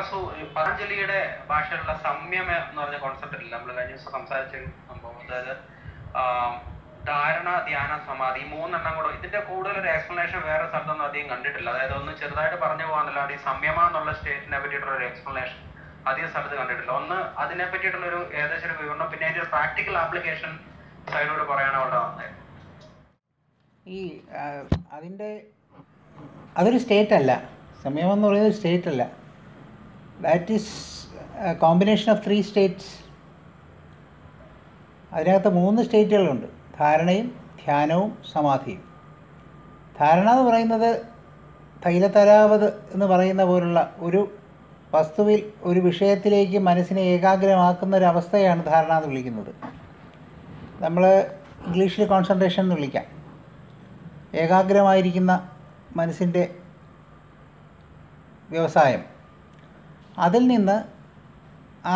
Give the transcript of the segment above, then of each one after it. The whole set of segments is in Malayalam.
വാസു ഈ പതഞ്ജലിയുടെ ഭാഷയിലുള്ള സംയമ എന്ന് പറഞ്ഞ കോൺസെപ്റ്റ് ഇല്ല നമ്മൾ കഴിഞ്ഞ ദിവസം സംസാരിച്ച ഒരു സംഭവം അതായത് ആം, ധാരണ ധ്യാന സമാധി ഈ മൂന്നെണ്ണം കൂടെ ഇതിന്റെ കൂടുതൽ ഒരു എക്സ്പ്ലനേഷൻ വേറെ സ്ഥലത്തൊന്നും അധികം കണ്ടിട്ടില്ല അതായത് ഒന്ന് ചെറുതായിട്ട് പറഞ്ഞു പോകാന്നല്ലാണ്ട് ഈ സംയമ എന്നുള്ള സ്റ്റേറ്റിനെ പറ്റിയിട്ടുള്ള ഒരു എക്സ്പ്ലനേഷൻ അധികം സ്ഥലത്ത് കണ്ടിട്ടില്ല ഒന്ന് അതിനെ പറ്റിയിട്ടുള്ള ഒരു ഏകദേശം ഒരു വിവരണം പിന്നെ അതിന്റെ ഒരു പ്രാക്ടിക്കൽ ആപ്ലിക്കേഷൻ സൈഡോട് പറയാനാണ് വളരെ നന്നായിരുന്നു ഈ ആ, അതിൻ്റെ അതൊരു സ്റ്റേറ്റ് അല്ല സംയമം എന്ന് പറയുന്നത് സ്റ്റേറ്റ് അല്ല that is combination of three states അതിനകത്ത് മൂന്ന് സ്റ്റേറ്റുകളുണ്ട് ധാരണയും ധ്യാനവും സമാധിയും ധാരണ എന്ന് പറയുന്നത് തൈലതരാവത് എന്ന് പറയുന്ന പോലുള്ള ഒരു വസ്തുവിൽ ഒരു വിഷയത്തിലേക്ക് മനസ്സിനെ ഏകാഗ്രമാക്കുന്ന ഒരു അവസ്ഥയാണ് ധാരണ എന്ന് വിളിക്കുന്നത് നമ്മൾ ഇംഗ്ലീഷിൽ കോൺസെൻട്രേഷൻ എന്ന് വിളിക്കാം ഏകാഗ്രമായിരിക്കുന്ന മനസ്സിൻ്റെ വ്യവസായം അതിൽ നിന്ന് ആ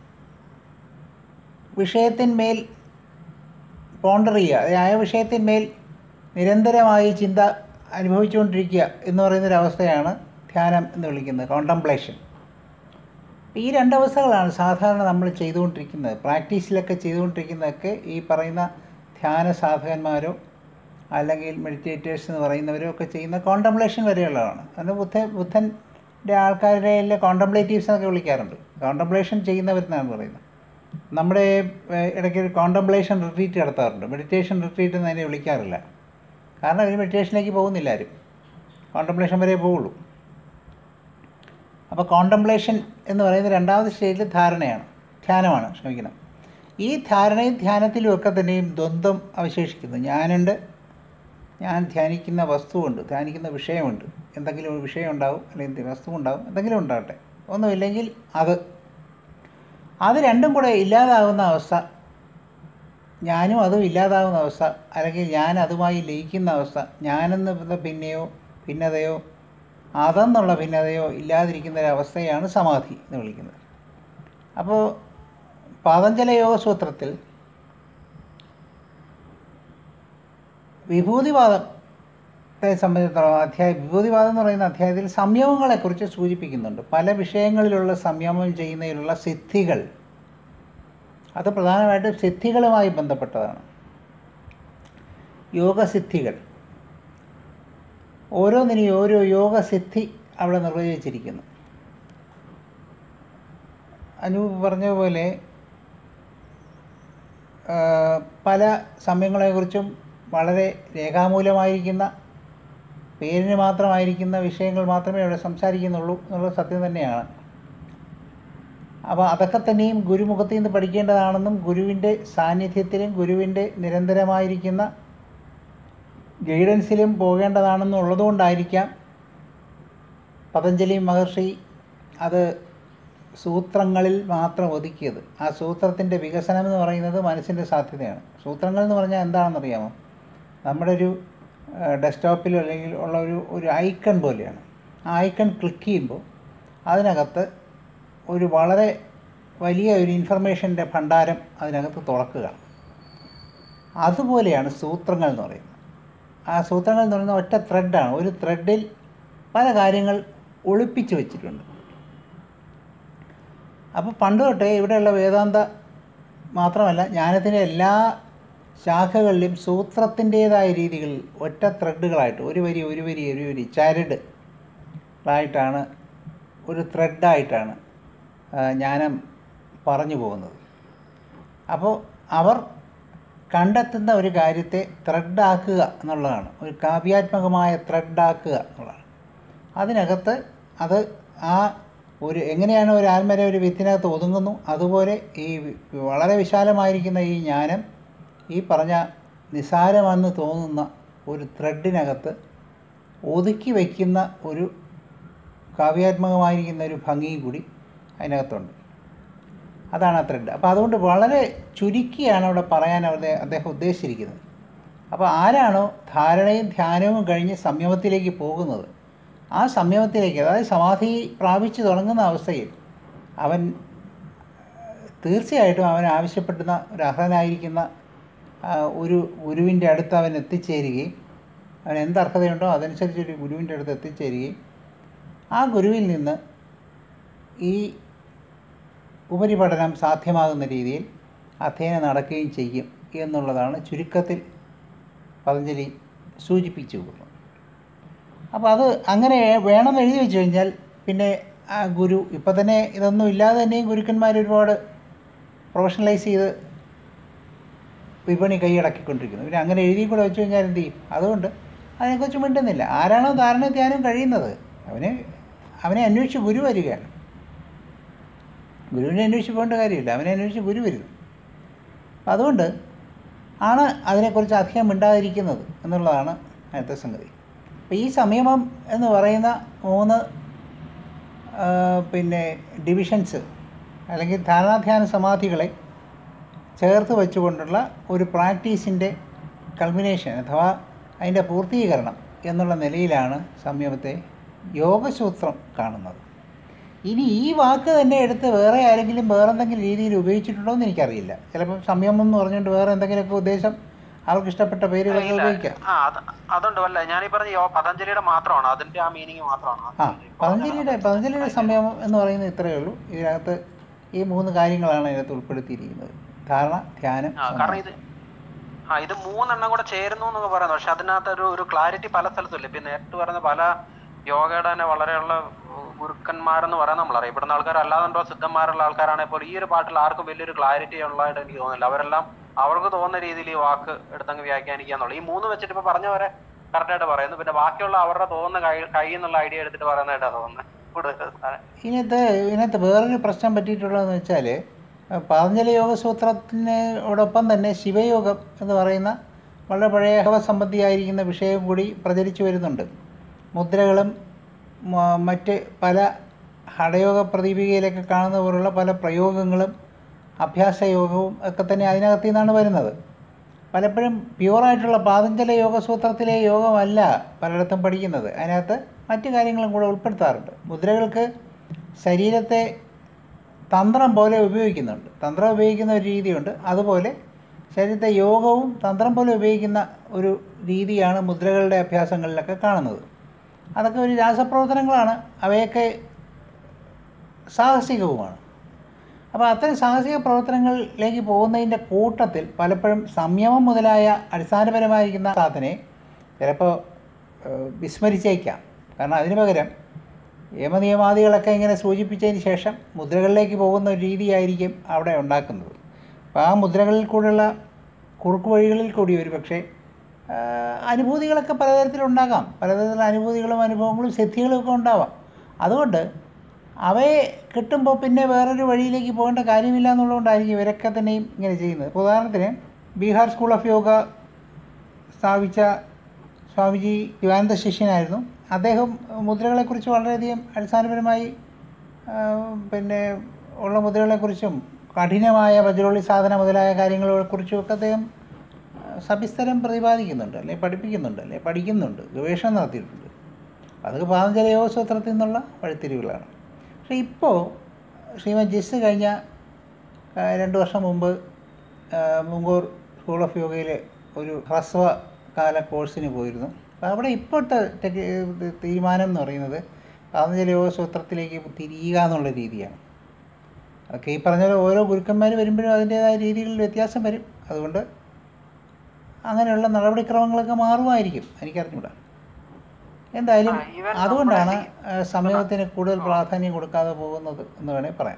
വിഷയത്തിന്മേൽ പോണ്ടർ ചെയ്യുക അതായത് ആ വിഷയത്തിന്മേൽ നിരന്തരമായി ചിന്ത അനുഭവിച്ചുകൊണ്ടിരിക്കുക എന്ന് പറയുന്നൊരവസ്ഥയാണ് ധ്യാനം എന്ന് വിളിക്കുന്നത് കോണ്ടംപ്ലേഷൻ ഈ രണ്ടവസ്ഥകളാണ് സാധാരണ നമ്മൾ ചെയ്തുകൊണ്ടിരിക്കുന്നത് പ്രാക്ടീസിലൊക്കെ ചെയ്തുകൊണ്ടിരിക്കുന്നതൊക്കെ ഈ പറയുന്ന ധ്യാന സാധകന്മാരോ അല്ലെങ്കിൽ മെഡിറ്റേറ്റേഴ്സ് എന്ന് പറയുന്നവരോ ഒക്കെ ചെയ്യുന്ന കോണ്ടംപ്ലേഷൻ വരെയുള്ളതാണ് അതിന് ബുദ്ധ ബുദ്ധൻ്റെ ആൾക്കാരുടെ എല്ലാം കോണ്ടംപ്ലേറ്റീവ്സ് എന്നൊക്കെ വിളിക്കാറുണ്ട് കോണ്ടംപ്ലേഷൻ ചെയ്യുന്നവരെന്നാണ് പറയുന്നത് നമ്മുടെ ഏഹ്, ഇടയ്ക്ക് ഒരു കോണ്ടംപ്ലേഷൻ റിട്രീറ്റ് നടത്താറുണ്ട് മെഡിറ്റേഷൻ റിട്രീറ്റ് എന്ന് അതിനെ വിളിക്കാറില്ല കാരണം അവർ മെഡിറ്റേഷനിലേക്ക് പോകുന്നില്ല ആരും കോണ്ടംപ്ലേഷൻ വരെ പോവുള്ളൂ അപ്പോൾ കോണ്ടംപ്ലേഷൻ എന്ന് പറയുന്ന രണ്ടാമത്തെ സ്റ്റേജിൽ ധാരണയാണ് ധ്യാനമാണ് ക്ഷമിക്കണം ഈ ധാരണയും ധ്യാനത്തിലും ഒക്കെ തന്നെയും ദ്വന്ദ്വം അവശേഷിക്കുന്നു ഞാനുണ്ട് ഞാൻ ധ്യാനിക്കുന്ന വസ്തുവുണ്ട് ധ്യാനിക്കുന്ന വിഷയമുണ്ട് എന്തെങ്കിലും ഒരു വിഷയം ഉണ്ടാവും അല്ലെങ്കിൽ വസ്തു ഉണ്ടാവും എന്തെങ്കിലും ഉണ്ടാകട്ടെ ഒന്നുമില്ലെങ്കിൽ അത് അത് രണ്ടും കൂടെ ഇല്ലാതാകുന്ന അവസ്ഥ ഞാനും അതും ഇല്ലാതാകുന്ന അവസ്ഥ അല്ലെങ്കിൽ ഞാൻ അതുമായി ലയിക്കുന്ന അവസ്ഥ ഞാനെന്ന് പിന്നെയോ ഭിന്നതയോ അതെന്നുള്ള ഭിന്നതയോ ഇല്ലാതിരിക്കുന്ന ഒരു അവസ്ഥയാണ് സമാധി എന്ന് വിളിക്കുന്നത് അപ്പോൾ പാതഞ്ജല യോഗ സൂത്രത്തിൽ വിഭൂതിവാദത്തെ സംബന്ധിച്ചിടത്തോളം അധ്യായം വിഭൂതിവാദം എന്ന് പറയുന്ന അധ്യായത്തിൽ സംയമങ്ങളെക്കുറിച്ച് സൂചിപ്പിക്കുന്നുണ്ട് പല വിഷയങ്ങളിലുള്ള സംയമം ചെയ്യുന്നതിലുള്ള സിദ്ധികൾ അത് പ്രധാനമായിട്ടും സിദ്ധികളുമായി ബന്ധപ്പെട്ടതാണ് യോഗസിദ്ധികൾ ഓരോന്നിനും ഓരോ യോഗസിദ്ധി അവിടെ നിർവചിച്ചിരിക്കുന്നു അനൂപ് പറഞ്ഞ പോലെ ആ, പല സമയങ്ങളെക്കുറിച്ചും വളരെ രേഖാമൂലമായിരിക്കുന്ന പേരിന് മാത്രമായിരിക്കുന്ന വിഷയങ്ങൾ മാത്രമേ അവിടെ സംസാരിക്കുന്നുള്ളൂ എന്നുള്ളത് സത്യം തന്നെയാണ് അപ്പോൾ അതൊക്കെ തന്നെയും ഗുരുമുഖത്തിൽ നിന്ന് പഠിക്കേണ്ടതാണെന്നും ഗുരുവിൻ്റെ സാന്നിധ്യത്തിലും ഗുരുവിൻ്റെ നിരന്തരമായിരിക്കുന്ന ഗൈഡൻസിലും പോകേണ്ടതാണെന്നും ഉള്ളതുകൊണ്ടായിരിക്കാം പതഞ്ജലി മഹർഷി അത് സൂത്രങ്ങളിൽ മാത്രം ഒതുക്കിയത് ആ സൂത്രത്തിൻ്റെ വികസനം എന്ന് പറയുന്നത് മനസ്സിൻ്റെ സാധ്യതയാണ് സൂത്രങ്ങൾ എന്ന് പറഞ്ഞാൽ എന്താണെന്നറിയാമോ നമ്മുടെ ഒരു ഡെസ്ക്ടോപ്പിലോ അല്ലെങ്കിൽ ഉള്ള ഒരു ഒരു ഐക്കൺ പോലെയാണ് ആ ഐക്കൺ ക്ലിക്ക് ചെയ്യുമ്പോൾ അതിനകത്ത് ഒരു വളരെ വലിയ ഒരു ഇൻഫർമേഷൻ്റെ ഭണ്ഡാരം അതിനകത്ത് തുറക്കുക അതുപോലെയാണ് സൂത്രങ്ങൾ എന്ന് പറയുന്നത് ആ സൂത്രങ്ങൾ എന്ന് പറയുന്നത് ഒറ്റ ത്രെഡാണ് ഒരു ത്രെഡിൽ പല കാര്യങ്ങൾ ഒളിപ്പിച്ച് വെച്ചിട്ടുണ്ട് അപ്പോൾ പണ്ട് തൊട്ടേ ഇവിടെയുള്ള വേദാന്ത മാത്രമല്ല ജ്ഞാനത്തിൻ്റെ എല്ലാ ശാഖകളിലും സൂത്രത്തിൻ്റേതായ രീതികളിൽ ഒറ്റ ത്രെഡുകളായിട്ട് ഒരു വരി ഒരു വരി ഒരു വരി ചരട് ആയിട്ടാണ് ഒരു ത്രെഡായിട്ടാണ് ജ്ഞാനം പറഞ്ഞു പോകുന്നത് അപ്പോൾ അവർ കണ്ടെത്തുന്ന ഒരു കാര്യത്തെ ത്രെഡാക്കുക എന്നുള്ളതാണ് ഒരു കാവ്യാത്മകമായ ത്രെഡാക്കുക എന്നുള്ളതാണ് അതിനകത്ത് അത് ആ ഒരു എങ്ങനെയാണ് ഒരു ആൽമര ഒരു വിത്തിനകത്ത് ഒതുങ്ങുന്നു അതുപോലെ ഈ വി- വളരെ വിശാലമായിരിക്കുന്ന ഈ ജ്ഞാനം ഈ പറഞ്ഞ നിസാരമെന്ന് തോന്നുന്ന ഒരു ത്രെഡിനകത്ത് ഒതുക്കി വയ്ക്കുന്ന ഒരു കാവ്യാത്മകമായിരിക്കുന്ന ഒരു ഭംഗിയും കൂടി അതിനകത്തുണ്ട് അതാണ് ആ ത്രെഡ് അപ്പോൾ അതുകൊണ്ട് വളരെ ചുരുക്കിയാണ് അവിടെ പറയാൻ അവിടെ അദ്ദേഹം ഉദ്ദേശിച്ചിരിക്കുന്നത് അപ്പോൾ ആരാണോ ധാരണയും ധ്യാനവും കഴിഞ്ഞ് സംയമത്തിലേക്ക് പോകുന്നത് ആ സംയമത്തിലേക്ക് അതായത് സമാധി പ്രാപിച്ചു തുടങ്ങുന്ന അവസ്ഥയിൽ അവൻ തീർച്ചയായിട്ടും അവൻ ആവശ്യപ്പെടുന്ന ഒരു അർഹനായിരിക്കുന്ന ആ, ഒരു ഗുരുവിൻ്റെ അടുത്ത് അവൻ എത്തിച്ചേരുകയും അവൻ എന്ത് അർഹതയുണ്ടോ അതനുസരിച്ച് ഒരു ഗുരുവിൻ്റെ അടുത്ത് എത്തിച്ചേരുകയും ആ ഗുരുവിൽ നിന്ന് ഈ ഉപരിപഠനം സാധ്യമാകുന്ന രീതിയിൽ അധ്യയനം നടക്കുകയും ചെയ്യും എന്നുള്ളതാണ് ചുരുക്കത്തിൽ പതഞ്ജലി സൂചിപ്പിച്ചു കൊടുക്കുന്നത് അപ്പോൾ അത് അങ്ങനെ വേണം എഴുതി വെച്ച് കഴിഞ്ഞാൽ പിന്നെ ആ ഗുരു ഇപ്പം തന്നെ ഇതൊന്നും ഇല്ലാതെ തന്നെയും ഗുരുക്കന്മാർ ഒരുപാട് പ്രൊഫഷണലൈസ് ചെയ്ത് വിപണി കൈയടക്കിക്കൊണ്ടിരിക്കുന്നു പിന്നെ അങ്ങനെ എഴുതി കൂടെ വെച്ച് കഴിഞ്ഞാൽ എന്ത് ചെയ്യും അതുകൊണ്ട് അതിനെക്കുറിച്ച് മിണ്ടുന്നില്ല ആരാണോ ധാരണ ധ്യാനം കഴിയുന്നത് അവന് അവനെ അന്വേഷിച്ച് ഗുരു വരികയാണ് ഗുരുവിനെ അന്വേഷിച്ച് പോകേണ്ട കാര്യമില്ല അവനെ അന്വേഷിച്ച് ഗുരു വരുന്നു അപ്പം അതുകൊണ്ട് ആണ് അതിനെക്കുറിച്ച് അധികം മിണ്ടാതിരിക്കുന്നത് എന്നുള്ളതാണ് അടുത്ത സംഗതി അപ്പോൾ ഈ സംയമം എന്ന് പറയുന്ന മൂന്ന് ആ, പിന്നെ ഡിവിഷൻസ് അല്ലെങ്കിൽ ധാരണാധ്യാന സമാധികളെ ചേർത്ത് വെച്ചുകൊണ്ടുള്ള ഒരു പ്രാക്ടീസിൻ്റെ കൾമിനേഷൻ അഥവാ അതിൻ്റെ പൂർത്തീകരണം എന്നുള്ള നിലയിലാണ് സംയമത്തെ യോഗസൂത്രം കാണുന്നത് ഇനി ഈ വാക്ക് തന്നെ എടുത്ത് വേറെ ആരെങ്കിലും വേറെ എന്തെങ്കിലും രീതിയിൽ ഉപയോഗിച്ചിട്ടുണ്ടോ എന്ന് എനിക്കറിയില്ല ചിലപ്പോൾ സംയമം എന്ന് പറഞ്ഞുകൊണ്ട് വേറെ എന്തെങ്കിലുമൊക്കെ ഉദ്ദേശം അവർക്ക് ഇഷ്ടപ്പെട്ട പേരുകളൊക്കെ ഇല്ല. ഉപയോഗിക്കാം ആ അത് അതുണ്ട് അല്ല ഞാനീ പറഞ്ഞ യോ- പതഞ്ജലിയുടെ മാത്രമാണ് അതിന്റെ ആ മീനിങ് മാത്രമാണ് ആ പതഞ്ജലിയുടെ പതഞ്ജലിയുടെ സംയമം എന്ന് പറയുന്നത് ഇത്രയേ ഉള്ളൂ ഇതിനകത്ത് ഈ മൂന്ന് കാര്യങ്ങളാണ് അതിനകത്ത് ഉൾപ്പെടുത്തിയിരിക്കുന്നത് ധാരണ ധ്യാനം ആ, കാരണം സമാധി. ഇത് ആ ഇത് മൂന്നെണ്ണം കൂടെ ചേരുന്നു എന്നൊക്കെ പറയുന്നു പക്ഷെ അതിനകത്ത് ഒരു ഒരു ക്ലാരിറ്റി പല സ്ഥലത്തും ഇല്ല ഇപ്പൊ നേരത്തെ പറയുന്ന പല യോഗയുടെ തന്നെ വളരെയുള്ള ഗുരുക്കന്മാരെന്ന് പറയാൻ നമ്മളറിയാം ഇവിടുന്ന് ആൾക്കാർ അല്ലാതുണ്ടോ സിദ്ധന്മാരുള്ള ആൾക്കാരാണെങ്കിൽ പോലും ഈ ഒരു പാട്ടിൽ ആർക്കും വലിയൊരു ക്ലാരിറ്റി ഉള്ളതായിട്ട് എനിക്ക് തോന്നുന്നില്ല അവരെല്ലാം അവർക്ക് തോന്നുന്ന രീതിയിൽ ഈ വാക്ക് എടുത്തങ്ങ് വ്യാഖ്യാനിക്കാന്നുള്ളു ഈ മൂന്ന് വെച്ചിട്ട് ഇപ്പൊ പറഞ്ഞവരെ കറക്റ്റ് ആയിട്ട് പറയുന്നു പിന്നെ ബാക്കിയുള്ള അവരുടെ തോന്നുന്ന കൈ കൈ എന്നുള്ള ഐഡിയ എടുത്തിട്ട് പറയുന്നതായിട്ടാണ് തോന്നുന്നത് കൂടുതൽ ഇതിനകത്ത് ഇതിനകത്ത് വേറൊരു പ്രശ്നം പറ്റിയിട്ടുള്ളതെന്ന് വെച്ചാൽ പതഞ്ജലി യോഗസൂത്രത്തിനോടൊപ്പം തന്നെ ശിവയോഗം എന്ന് പറയുന്ന വളരെ പഴയ സംബന്ധിയായിരിക്കുന്ന വിഷയം കൂടി പ്രചരിച്ചു വരുന്നുണ്ട് മുദ്രകളും മ- മറ്റ് പല ഹഠയോഗ പ്രദീപികയിലൊക്കെ കാണുന്ന പോലുള്ള പല പ്രയോഗങ്ങളും അഭ്യാസയോഗവും ഒക്കെ തന്നെ അതിനകത്തു നിന്നാണ് വരുന്നത് പലപ്പോഴും പ്യുവറായിട്ടുള്ള പാതഞ്ജല യോഗസൂത്രത്തിലെ യോഗമല്ല പലയിടത്തും പഠിക്കുന്നത് അതിനകത്ത് മറ്റു കാര്യങ്ങളും കൂടെ ഉൾപ്പെടുത്താറുണ്ട് മുദ്രകൾക്ക് ശരീരത്തെ തന്ത്രം പോലെ ഉപയോഗിക്കുന്നുണ്ട് തന്ത്രം ഉപയോഗിക്കുന്ന ഒരു രീതിയുണ്ട് അതുപോലെ ശരീരത്തെ യോഗവും തന്ത്രം പോലെ ഉപയോഗിക്കുന്ന ഒരു രീതിയാണ് മുദ്രകളുടെ അഭ്യാസങ്ങളിലൊക്കെ കാണുന്നത് അതൊക്കെ ഒരു രാസപ്രവർത്തനങ്ങളാണ് അവയൊക്കെ സാഹസികവുമാണ് അപ്പോൾ അത്തരം സാഹസിക പ്രവർത്തനങ്ങളിലേക്ക് പോകുന്നതിൻ്റെ കൂട്ടത്തിൽ പലപ്പോഴും സംയമം മുതലായ അടിസ്ഥാനപരമായിരിക്കുന്ന സാധനയെ ചിലപ്പോൾ ഏഹ്, വിസ്മരിച്ചേക്കാം കാരണം അതിന് പകരം യമനിയമാദികളൊക്കെ ഇങ്ങനെ സൂചിപ്പിച്ചതിന് ശേഷം മുദ്രകളിലേക്ക് പോകുന്ന ഒരു രീതിയായിരിക്കും അവിടെ ഉണ്ടാക്കുന്നത് അപ്പോൾ ആ മുദ്രകളിൽ കൂടെയുള്ള കുറുക്കു വഴികളിൽ കൂടി ഒരു പക്ഷേ അനുഭൂതികളൊക്കെ പലതരത്തിലുണ്ടാകാം പലതരത്തിലുള്ള അനുഭൂതികളും അനുഭവങ്ങളും സിദ്ധികളും ഒക്കെ ഉണ്ടാവാം അതുകൊണ്ട് അവയെ കിട്ടുമ്പോൾ പിന്നെ വേറൊരു വഴിയിലേക്ക് പോകേണ്ട കാര്യമില്ല എന്നുള്ളതുകൊണ്ടായിരിക്കും ഇവരൊക്കെ തന്നെയും ഇങ്ങനെ ചെയ്യുന്നത് ഇപ്പോൾ ഉദാഹരണത്തിന് ബീഹാർ സ്കൂൾ ഓഫ് യോഗ സ്ഥാപിച്ച സ്വാമിജി ശിവാനന്ദ ശിഷ്യനായിരുന്നു അദ്ദേഹം മുദ്രകളെക്കുറിച്ച് വളരെയധികം അടിസ്ഥാനപരമായി ആ, പിന്നെ ഉള്ള മുദ്രകളെക്കുറിച്ചും കഠിനമായ വജ്രോളി സാധന മുതലായ കാര്യങ്ങളെക്കുറിച്ചും ഒക്കെ അദ്ദേഹം ആ, സവിസ്തരം പ്രതിപാദിക്കുന്നുണ്ട് അല്ലെ പഠിപ്പിക്കുന്നുണ്ട് അല്ലെ പഠിക്കുന്നുണ്ട് ഗവേഷണം നടത്തിയിട്ടുണ്ട് അതൊക്കെ പാതഞ്ജല യോഗസൂത്രത്തിൽ നിന്നുള്ള വഴിത്തിരിവുകളാണ് പക്ഷേ ഇപ്പോൾ ശ്രീമദ് ജിസ് കഴിഞ്ഞ ആ, രണ്ട് വർഷം മുമ്പ് ആ, മുങ്കൂർ സ്കൂൾ ഓഫ് യോഗയിൽ ഒരു ഹ്രസ്വകാല കോഴ്സിന് പോയിരുന്നു അപ്പോൾ അവിടെ ഇപ്പോഴത്തെ ടെക്- ഇത് തീരുമാനം എന്ന് പറയുന്നത് പാതഞ്ജല യോഗസൂത്രത്തിലേക്ക് തിരിയുക എന്നുള്ള രീതിയാണ് അതൊക്കെ ഈ പറഞ്ഞ പോലെ ഓരോ ഗുരുക്കന്മാർ വരുമ്പോഴും അതിൻ്റേതായ രീതികളിൽ വ്യത്യാസം വരും അതുകൊണ്ട് അങ്ങനെയുള്ള നടപടിക്രമങ്ങളൊക്കെ മാറുമായിരിക്കും എനിക്കറിഞ്ഞൂടാ എന്തായാലും ആ, even അതുകൊണ്ടാണ് നമ്മുടെ ആ, സമയത്തിന് കൂടുതൽ പ്രാധാന്യം കൊടുക്കാതെ പോകുന്നത് എന്ന് വേണേൽ പറയാം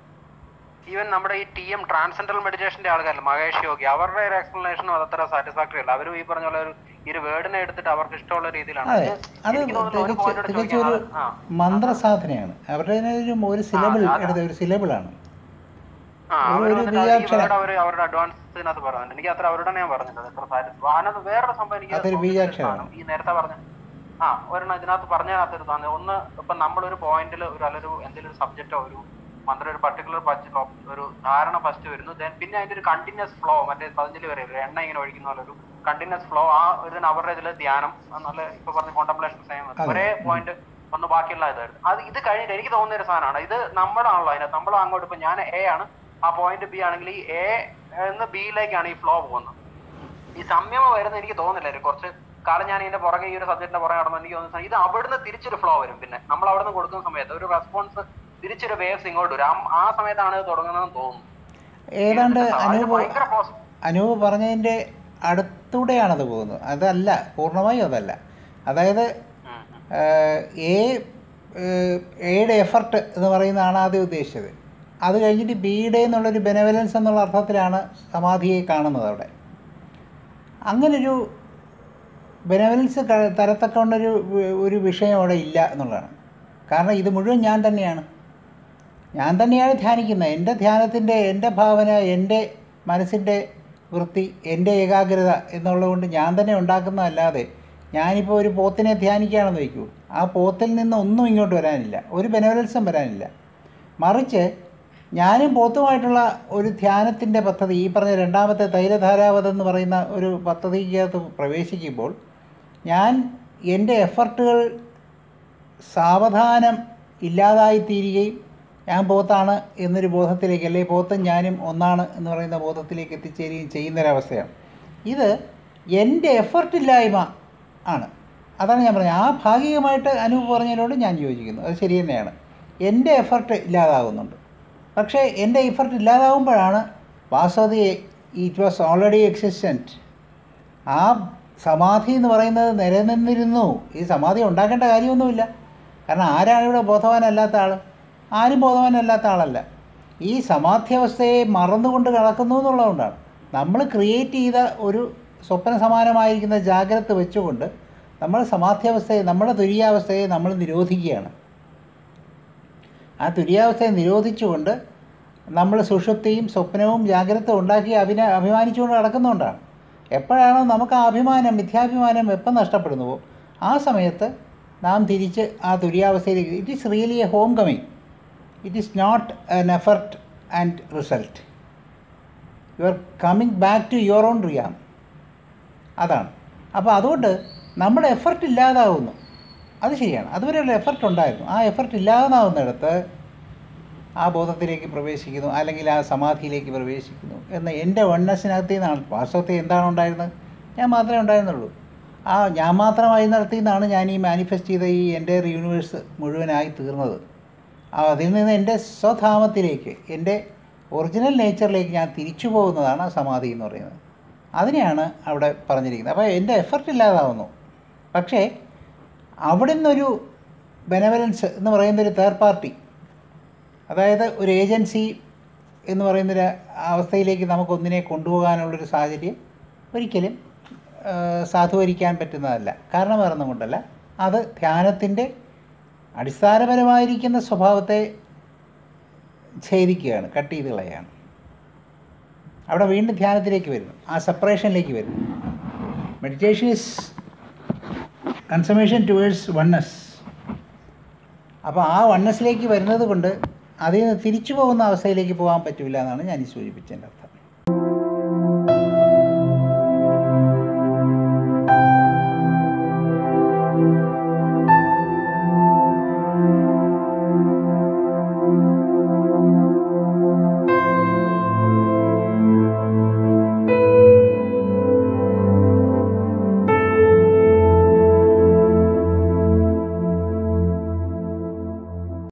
ഈവൻ നമ്മുടെ ഈ ടി എം ട്രാൻസെൻട്രൽ മെഡിറ്റേഷന്റെ ആൾക്കാരില്ല മഹേഷ് യോഗി അവരുടെ ഒരു എക്സ്പ്ലനേഷനും അതത്ര സാറ്റിസ്ഫാക്ടറി അല്ല അവരും ഈ പറഞ്ഞ പോലെ ഒരു ഈ ഒരു വേർഡിനെ എടുത്തിട്ട് അവർക്ക് ഇഷ്ടമുള്ള രീതിയിലാണ് അതെ ഇത് അത് എനിക്ക് തോന്നുന്നു ഒരു തികച്ച് point കൂടെ തികച്ചൊരു ചോദിക്കാം. ആ, മന്ത്രസാധനയാണ് അവരുടെ ഒരു ഒരു സിലബിൾ അതെ. എടുത്ത ഒരു സിലബിളാണ് ആ, ഒരു- അവര് ഒരു വന്നിട്ട് ഈ ബീജാക്ഷരം. word അവര് അവരുടെ അഡ്വാൻസിനകത്ത് പറയുന്നുണ്ട് എനിക്ക് അത്ര അവരോട് ഞാൻ പറഞ്ഞത് എത്ര സാറ്റിസ്ഫൈ അതിനകത്ത് വേറൊരു സംഭവം എനിക്ക് അതൊരു തോന്നിയ ഒരു ബീജാക്ഷരമാണ്. സാധനം, ഈ നേരത്തെ പറഞ്ഞ ആ ഒരെണ്ണം ഇതിനകത്ത് പറഞ്ഞതിനകത്തൊരു സാധനം ഒന്ന് ഇപ്പൊ നമ്മളൊരു പോയിന്റിൽ ഒരു അല്ലൊരു എന്തെങ്കിലും ഒരു സബ്ജക്റ്റോ ഒരു മന്ത്രം ഒരു പർട്ടിക്കുലർ ഒരു ധാരണ ഫസ്റ്റ് വരുന്നു then പിന്നെ അതിന്റെ ഒരു കണ്ടിന്യൂസ് ഫ്ലോ മറ്റേ പതിനഞ്ചില് വരെ ഒരു എണ്ണ ഇങ്ങനെ ഒഴിക്കുന്ന പോലെ ഒരു കണ്ടിന്യൂസ് ഫ്ലോ ആ ഒരു അവരുടെ ഇതിൽ ധ്യാനം അത് നല്ല ഇപ്പൊ പറഞ്ഞ കോണ്ടംപ്ലേഷൻ സെയിം അതെ. ഒരേ പോയിന്റ് ഒന്ന് ബാക്കിയുള്ള ഇതായിരുന്നു അത് ഇത് കഴിഞ്ഞിട്ട് എനിക്ക് തോന്നുന്ന ഒരു സാധനമാണ് ഇത് നമ്മളാണല്ലോ അതിനകത്ത് നമ്മൾ അങ്ങോട്ട് ഇപ്പൊ ഞാൻ എ ആണ് ആ പോയിന്റ് ബി ആണെങ്കിൽ ഈ എ എന്ന് ബിയിലേക്കാണ് ഈ ഫ്ലോ പോകുന്നത് ഈ സംയമം വരുന്ന എനിക്ക് തോന്നുന്നില്ല ഒരു കുറച്ച് കാലം ഞാൻ ഇതിന്റെ പുറകെ ഈ ഒരു സബ്ജക്റ്റിന്റെ പുറകെ നടന്നു എനിക്ക് തോന്നുന്നു ഇത് അവിടുന്ന് തിരിച്ചൊരു ഫ്ലോ വരും പിന്നെ നമ്മൾ അവിടുന്ന് കൊടുക്കുന്ന സമയത്ത് ഒരു റെസ്പോൺസ് തിരിച്ചൊരു വേവ്സ് ഇങ്ങോട്ട് വരും ആ- ആ സമയത്താണ് ഇത് തുടങ്ങുന്നതെന്ന് തോന്നുന്നു ഏതാണ്ട് ഇതിന്റെ അനൂപ് ഭയങ്കര പോസ്- അനൂപ് പറഞ്ഞതിൻ്റെ അടുത്തൂടെയാണത് പോകുന്നത് അതല്ല പൂർണ്ണമായും അതല്ല അതായത് ഉം, ഉം. ഏഹ്, എ ഏഹ്, എയുടെ എഫർട്ട് എന്ന് പറയുന്നതാണ് ആദ്യം ഉദ്ദേശിച്ചത് അത് കഴിഞ്ഞിട്ട് ബിയുടെ എന്നുള്ളൊരു ബെനവലൻസ് എന്നുള്ള അർത്ഥത്തിലാണ് സമാധിയെ കാണുന്നത് അവിടെ അങ്ങനൊരു ബെനവലൻസ് ക- തരത്തക്കൊണ്ടൊരു വി- ഒരു വിഷയം അവിടെ ഇല്ല എന്നുള്ളതാണ് കാരണം ഇത് മുഴുവൻ ഞാൻ തന്നെയാണ് ഞാൻ തന്നെയാണ് ധ്യാനിക്കുന്നത് എൻ്റെ ധ്യാനത്തിൻ്റെ എൻ്റെ ഭാവന എൻ്റെ മനസ്സിൻ്റെ വൃത്തി എൻ്റെ ഏകാഗ്രത എന്നുള്ളതുകൊണ്ട് ഞാൻ തന്നെ ഉണ്ടാക്കുന്നതല്ലാതെ ഞാനിപ്പോൾ ഒരു പോത്തിനെ ധ്യാനിക്കുകയാണെന്ന് വയ്ക്കൂ ആ പോത്തിൽ നിന്ന് ഒന്നും ഇങ്ങോട്ട് വരാനില്ല ഒരു ബെനവലൻസും വരാനില്ല മറിച്ച് ഞാനും പോത്തുമായിട്ടുള്ള ഒരു ധ്യാനത്തിൻ്റെ പദ്ധതി ഈ പറഞ്ഞ രണ്ടാമത്തെ തൈലധാരാവതം എന്ന് പറയുന്ന ഒരു പദ്ധതിക്കകത്ത് പ്രവേശിക്കുമ്പോൾ ഞാൻ എൻ്റെ എഫർട്ടുകൾ സാവധാനം ഇല്ലാതായിത്തീരുകയും ഞാൻ പോത്താണ് എന്നൊരു ബോധത്തിലേക്ക് അല്ലെങ്കിൽ പോത്തും ഞാനും ഒന്നാണ് എന്ന് പറയുന്ന ബോധത്തിലേക്ക് എത്തിച്ചേരുകയും ചെയ്യുന്നൊരവസ്ഥയാണ് ഇത് എൻ്റെ എഫർട്ടില്ലായ്മ ആണ് അതാണ് ഞാൻ പറഞ്ഞത് ആ ഭാഗികമായിട്ട് അനൂപ് പറഞ്ഞതിനോട് ഞാൻ യോജിക്കുന്നു അത് ശരി തന്നെയാണ് എൻ്റെ എഫർട്ട് ഇല്ലാതാകുന്നുണ്ട് പക്ഷേ എൻ്റെ എഫർട്ട് ഇല്ലാതാകുമ്പോഴാണ് വാസ്തവതി ഇറ്റ് വാസ് ഓൾറെഡി എക്സിസ്റ്റൻറ്റ് ആ സമാധി എന്ന് പറയുന്നത് നിലനിന്നിരുന്നു ഈ സമാധി ഉണ്ടാക്കേണ്ട കാര്യമൊന്നുമില്ല കാരണം ആരാണ് ഇവിടെ ബോധവാനല്ലാത്ത ആൾ ആരും ബോധവാനല്ലാത്ത ആളല്ല ഈ സമാധ്യാവസ്ഥയെ മറന്നുകൊണ്ട് കിടക്കുന്നു എന്നുള്ളതുകൊണ്ടാണ് നമ്മൾ ക്രിയേറ്റ് ചെയ്ത ഒരു സ്വപ്ന സമാനമായിരിക്കുന്ന ജാഗ്രത വെച്ചുകൊണ്ട് നമ്മൾ സമാധ്യാവസ്ഥയെ നമ്മുടെ തുര്യാവസ്ഥയെ നമ്മൾ നിരോധിക്കുകയാണ് ആ തുര്യാവസ്ഥയെ നിരോധിച്ചുകൊണ്ട് നമ്മൾ സുഷുപ്തിയും സ്വപ്നവും ജാഗ്രത ഉണ്ടാക്കി അഭിന അഭിമാനിച്ചുകൊണ്ട് നടക്കുന്നതുകൊണ്ടാണ് എപ്പോഴാണോ നമുക്ക് ആ അഭിമാനം മിഥ്യാഭിമാനം എപ്പം നഷ്ടപ്പെടുന്നുവോ ആ സമയത്ത് നാം തിരിച്ച് ആ തുര്യാവസ്ഥയിലേക്ക് it is really a home coming it is not an effort and result you are coming back to your own realm അതാണ് അപ്പോൾ അതുകൊണ്ട് നമ്മുടെ എഫർട്ട് ഇല്ലാതാവുന്നു അത് ശരിയാണ് അതുവരെയുള്ള എഫർട്ട് ഉണ്ടായിരുന്നു ആ എഫർട്ട് ഇല്ലാതാവുന്നിടത്ത് ആ ബോധത്തിലേക്ക് പ്രവേശിക്കുന്നു അല്ലെങ്കിൽ ആ സമാധിയിലേക്ക് പ്രവേശിക്കുന്നു എന്ന എൻ്റെ വണ്ണസിനകത്ത് നിന്നാണ് വാസ്തവത്തിൽ എന്താണ് ഉണ്ടായിരുന്നത് ഞാൻ മാത്രമേ ഉണ്ടായിരുന്നുള്ളൂ ആ ഞാൻ മാത്രമായി നടത്തി നിന്നാണ് ഞാൻ ഈ മാനിഫെസ്റ്റ് ചെയ്ത ഈ എൻ്റെ യൂണിവേഴ്സ് മുഴുവനായി തീർന്നത് ആ അതിൽ നിന്ന് എൻ്റെ സ്വധാമത്തിലേക്ക് എൻ്റെ ഒറിജിനൽ നേച്ചറിലേക്ക് ഞാൻ തിരിച്ചു പോകുന്നതാണ് ആ സമാധി എന്ന് പറയുന്നത് അതിനെയാണ് അവിടെ പറഞ്ഞിരിക്കുന്നത് അപ്പോൾ എൻ്റെ എഫർട്ട് ഇല്ലാതാവുന്നു പക്ഷേ അവിടെ നിന്നൊരു ബെനവലൻസ് എന്ന് പറയുന്നൊരു തേർഡ് പാർട്ടി അതായത് ഒരു ഏജൻസി എന്ന് പറയുന്നൊരു അവസ്ഥയിലേക്ക് നമുക്കൊന്നിനെ കൊണ്ടുപോകാനുള്ളൊരു സാഹചര്യം ഒരിക്കലും ആ, സാധൂകരിക്കാൻ പറ്റുന്നതല്ല കാരണം വേറെ ഒന്നും കൊണ്ടല്ല അത് ധ്യാനത്തിൻ്റെ അടിസ്ഥാനപരമായിരിക്കുന്ന സ്വഭാവത്തെ ഛേദിക്കുകയാണ് കട്ട് ചെയ്ത് കളയാണ് അവിടെ വീണ്ടും ധ്യാനത്തിലേക്ക് വരുന്നു ആ സെപ്പറേഷനിലേക്ക് വരുന്നു meditation is consummation towards oneness അപ്പോൾ ആ വണ്ണസിലേക്ക് വരുന്നത് കൊണ്ട് അതിൽ നിന്ന് തിരിച്ചു പോകുന്ന അവസ്ഥയിലേക്ക് പോകാൻ പറ്റില്ല എന്നാണ് ഞാൻ ഈ സൂചിപ്പിച്ചതിൻ്റെ അർത്ഥം